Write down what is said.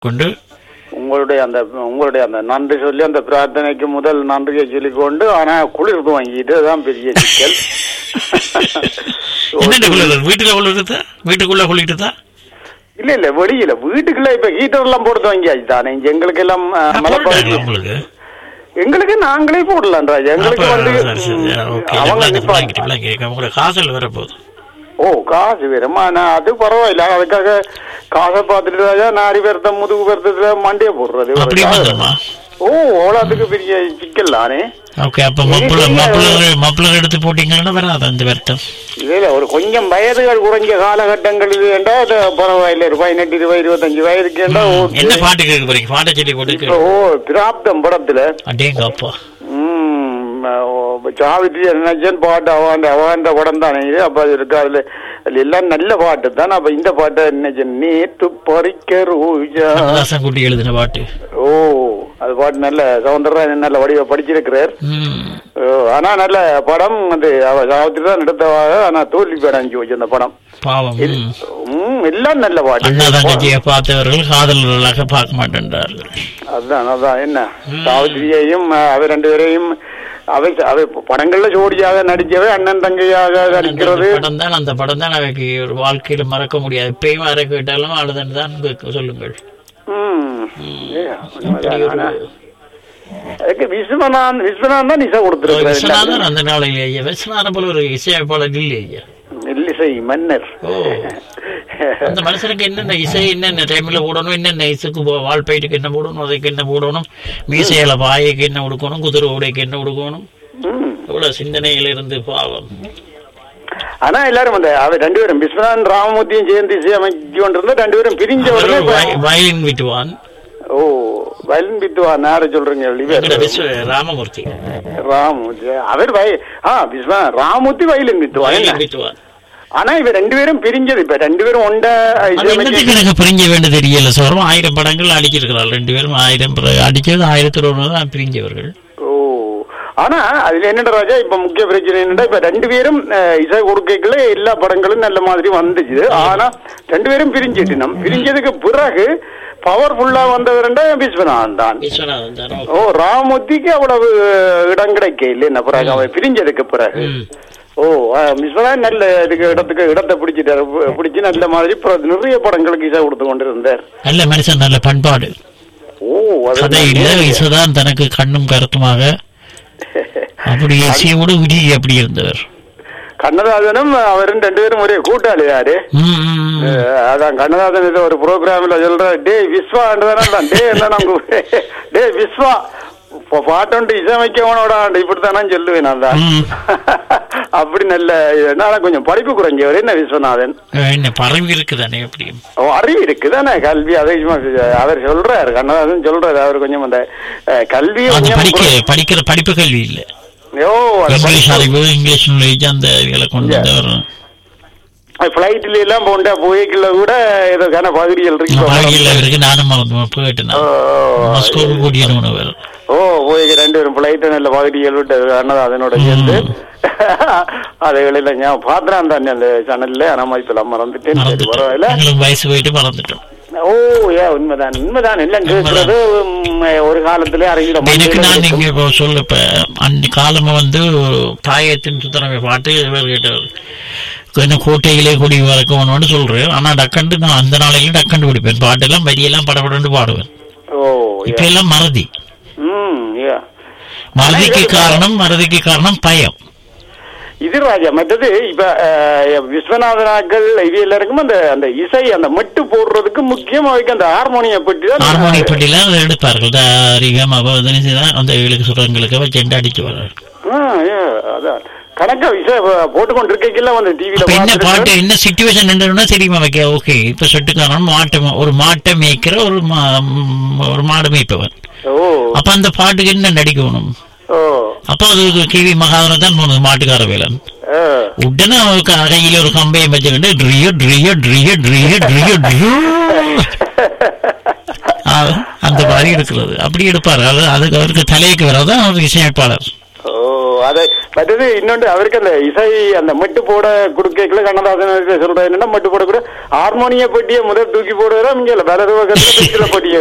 கொண்டு உங்களுடைய அந்த உங்களுடைய அந்த நன்றி சொல்லி அந்த பிரார்த்தனைக்கு முதல் நன்றியை சொல்லிக் கொண்டு ஆனா குளிர் வாங்கிட்டு தான் பெரிய சிக்கல் என்னென்ன குளிர் வீட்டுல குளிருதா வீட்டுக்குள்ள குளிட்டுதா இல்ல இல்ல வெளியில வீட்டுக்குள்ள இப்ப ஹீட்டர் எல்லாம் போட்டு வாங்கியாச்சு தானே இங்க எங்களுக்கு எல்லாம் அஹ், மலைப்பகுதி உங்களுக்கு எங்களுக்கு நாங்களே போடலாம் ராஜா எங்களுக்கு அப்ப வந்து சரி, சரி, ம், ஓகே அவங்க விளங்கி- நிப்பா விளங்கிட்டு, விளங்கிட்டு. உங்களுக்கு காசல் வர போகுது ஓ காசு வேறம்மா நான் அது பரவாயில்ல அதுக்காக காசை பார்த்துட்டு ராஜா நாரி பெருத்த முதுகு பெருத்தத்துல மண்டியை போடுறது ஒரு அப்படி காசு. வந்துருமா ஓ அவ்வளோத்துக்கு பெரிய சிக்கல் தானே ஓகே அப்ப மப்புள மப்புள மப்புள எடுத்து போட்டீங்கன்னா வராது அந்த வருத்தம் இல்ல ஒரு கொஞ்சம் வயதுகள் குறைஞ்ச காலகட்டங்களில் ஏண்டா அது பரவாயில்ல ஒரு பதினெட்டு இருபது இருபத்தஞ்சு வயதுக்கு ஏண்டா ஓகே என்ன பாட்டு கேட்க போறீங்க பாட்டை சொல்லி போட்டு இப்போ ஓ பிராப்தம் படத்துல அடேங்க அப்பா ம், ஓ, சாவித்ரி நினைச்சேன் பாட்டு அவாண்ட அவாண்ட படம் தானே இது அப்ப அது இருக்கு அதுல அதுல எல்லாம் நல்ல பாட்டு தான் அப்ப இந்த பாட்டை நினைச்சேன் நேற்று பறிக்க ரோஜா கண்ணதாசன் குட்டி எழுதின பாட்டு ஓ அது பாட்டு நல்ல சவுந்தரராஜன் நல்ல வடிவ படிச்சிருக்கிறார் ம். ஓ, ஆனா நல்ல படம் வந்து அவ சாவித்ரி தான் எடுத்தவாக ஆனா தோல்வி பேடாஞ்சு வச்சு அந்த படம் பாவம் ம். ம், எல்லாம் நல்ல பாட்டு அண்ணா தங்கச்சியை பார்த்தவர்கள் காதலர்களாக பார்க்க மாட்டேன்றார்கள் அதான் அதான் என்ன சாவித்திரியையும் அஹ், அவ ரெண்டு பேரையும் அவை அவை படங்கள்ல ஜோடியாக நடிக்கவே அண்ணன் தங்கையாக நடிக்கிறது படம் தான் அந்த படம் தான் அவைக்கு ஒரு வாழ்க்கையில மறக்க முடியாது பேய் வர கேட்டாலும் அழுதுன்னு தான் கேட்க சொல்லுங்கள் ம். ஏ, அப்படி உண்மைதான். ஒரு ஆனா, அதுக்கு விஸ்வநாதன் விஸ்வநாதன் தான் இசை கொடுத்திருக்கிறார் விஸ்வநாதன் அந்த நாளையில ஐயா விஸ்வநாதன் போல ஒரு இசையமைப்பாளர் இல்லை ஐயா மெல்லிசை மன்னர் ஓ அந்த மனுஷனுக்கு என்னென்ன இசை என்னென்ன டைம்ல போடணும் என்னென்ன இசைக்கு போ- வால்பயிட்டுக்கு என்ன போடணும் அதுக்கு என்ன போடணும் மீசையில பாயைக்கு என்ன உடுக்கணும் குதிரை உடைக்கு என்ன உடுக்கணும் ம். எவ்வளவு சிந்தனையில இருந்து பாவம் ஆனா எல்லாரும் அந்த அவ ரெண்டு பேரும் விஸ்வநாதன் ராமமூர்த்தியும் சேர்ந்து இசை அமைச்சு கொண்டிருந்தா ரெண்டு பேரும் பிரிஞ்ச உடனே இப்ப- வய- வயலின் விட்டுவான் ஓ வயலின் பித்துவா நேர சொல்றீங்க எங்கட இவர் விஸ்வ ராமமூர்த்தி ராமூர்த்தி அவர் வய ஆ விஸ்வா ராமூர்த்தி வயலின் பித்துவா என்ன வயலின் விட்டுவான் ஆனா இவ ரெண்டு பேரும் பிரிஞ்சது இப்ப ரெண்டு பேரும் ஒண்ட அது என்னத்துக்கு எனக்கு புரிஞ்ச வேண்டிய தெரியல சோரம் ஆயிரம் படங்கள் அடிச்சிருக்கிறாள் ரெண்டு பேரும் ஆயிரம் பட- அடிச்சது ஆயிரத்தி ஒரு தான் பிரிஞ்சவர்கள் ஓ ஆனா அதுல என்னடா ராஜா இப்ப முக்கிய பிரச்சனை என்னடா இப்ப ரெண்டு பேரும் அஹ், இசை கொடுக்கல எல்லா படங்களும் நல்ல மாதிரி வந்துச்சு ஆனா ரெண்டு பேரும் பிரிஞ்சிட்டினம் பிரிஞ்சதுக்கு பிறகு பவர்ஃபுல்லா வந்தவர்டா விஸ்வநாதன் தான் விஸ்வநாதன் தான் ஓ ராமூர்த்திக்கு அவ்வளவு இடம் கிடைக்க இல்லை என்ன பிறகு அவன் பிரிஞ்சதுக்கு பிறகு ம். ஓ அஹ், விஸ்வநாதன் நல்ல இதுக்கு இடத்துக்கு இடத்தை பிடிச்சிட்டாரு பு- பிடிச்சு நல்ல மாதிரி பிற- நிறைய படங்களுக்கு இசை கொடுத்து கொண்டிருந்தார் நல்ல மனுஷன் நல்ல பண்பாடு ஓ அது கதை இல்ல இசைதான் தனக்கு கண்ணும் கருத்துமாக அப்படி இசையோடு விடி அப்படி இருந்தவர் கண்ணதாசனும் அவரும் ரெண்டு பேரும் ஒரே கூட்டாளி யாரு ம், ம், ம். அஹ் அதான் கண்ணதாசன் ஏதோ ஒரு ப்ரோக்ராம்ல சொல்ற டே விஸ்வான்றதான் டே என்ன நம்ம டே விஸ்வா இப்போ பாட்டு இசையமைக்கவனோட இப்படித்தானே சொல்லுவேன் நான் தான் ம். அப்படி நல்ல என்னால கொஞ்சம் படிப்பு குறைஞ்சவர் என்ன விஸ்வநாதன் என்ன பரவி இருக்குதானே எப்படியும் ஓ, அறிவு இருக்குதானே கல்வி அதை சும்மா அவர் சொல்றாரு கண்ணதாசன் சொல்றாரு அவர் கொஞ்சம் அந்த அஹ், கல்வியை அது கொஞ்சம் படிக்க குறை- படிக்கிற படிப்பு கல்வி இல்ல ஓ இங்கிலீஷ் அறிவு இங்கிலீஷ் நாலேஜ் அந்த இதுகளை கொண்டு வந்தவர் பிளைட்ல எல்லாம் போண்டா போய்க்குள்ள கூட ஏதோ கன பகுதிகள் இருக்கு பழகியில் இருக்கு நானும் மறந்து போயிட்டேன் ஓ, மஸ்கோவுக்கு கூட்டியது வேறு ஓ போய் ரெண்டு பேரும் பிளைட்டு நல்ல பகுதிகள் விட்டு அண்ணதாசனோட சேர்ந்து அதுகளில் ஞாபகம் பாத்திரம் தான் அந்த சேனல்ல நம்ம இப்ப மறந்துட்டேன் சரி பரவாயில்ல மறந்துட்டோம் எங்களுக்கு வயசு போயிட்டு மறந்துட்டோம் ஓ ஏ உண்மைதான் உண்மைதான் எல்லாம் கேட்கறது உம், ஒரு காலத்திலே அறிகிற இப்ப எனக்கு நான் இங்க இப்போ சொல்ல இப்ப அந்த காலமா வந்து தாயத்தின் சுத்தரவை பாட்டு இவர் கேட்டவர் என்ன கோட்டையிலே குடி வரக்கணும்னு சொல்றேன் ஆனா டக்கண்டு நான் அந்த நாளையில டக்கண்டு பிடிப்பேன் பாட்டெல்லாம் வரியெல்லாம் படபடன்னு பாடுவேன் ஓ இப்ப எல்லாம் மறதி ம் ஏ மறதிக்கு காரணம் மறதிக்கு காரணம் பயம் இது ராஜா மற்றது இப்ப அஹ், விஸ்வநாதனாக்கள் இது எல்லாருக்கும் அந்த அந்த இசை அந்த மெட்டு போடுறதுக்கு முக்கியம் அதுக்கு அந்த ஹார்மோனிய பற்றி தான் ஹார்மோனிய பட்டியலாம் அதை எடுப்பார்கள் தாரிகம் அபவதனி தான் அந்த ஏழுக்கு சுரங்களுக்கு வச்சு அடிச்சு வர்றாரு ஆ, ஏ, அதான் கணக்கா இசை போட்டு கொண்டிருக்கைக்குள்ள வந்து டிவியில அப்ப என்ன பாட்டு பார்த்துட்டு என்ன சுச்சுவேஷன் என்னன்னா தெரியுமா வைக்க ஓகே இப்ப சொட்டுக்காரன் மாட்டு ஒரு மாட்டை மேய்க்கிற ஒரு மா- ம், ஒரு மாடு மேய்ப்பவன் ஓ அப்ப அந்த பாட்டுக்கு என்ன நடிக்கணும் ஓ அப்ப அது கிவி மகாதரன் தான் போனது மாட்டுக்கார வேலன் ஆ. உடனே அவன் க- கையில ஒரு கம்பையை வச்சுக்கிட்டு ட்ரியோ ட்ரியோ ட்ரியோ ட்ரியோ ட்ரியோ ட்ரியோ அந்த மாதிரி இருக்கிறது அப்படி எடுப்பார் அது அதுக்கு அவருக்கு தலைக்கு வராதான் அவர் இசையமைப்பாளர் ஓ அதை மற்றது இன்னொன்று அவருக்கு அந்த இசை அந்த மெட்டு போட கொடுக்கல கண்ணதாசன் சொல்றது என்னன்னா மெட்டு போட கூட ஹார்மோனிய பெட்டியை முதல் தூக்கி போடுறா இங்க வலது பக்கத்துல பெட்டியில பெட்டியை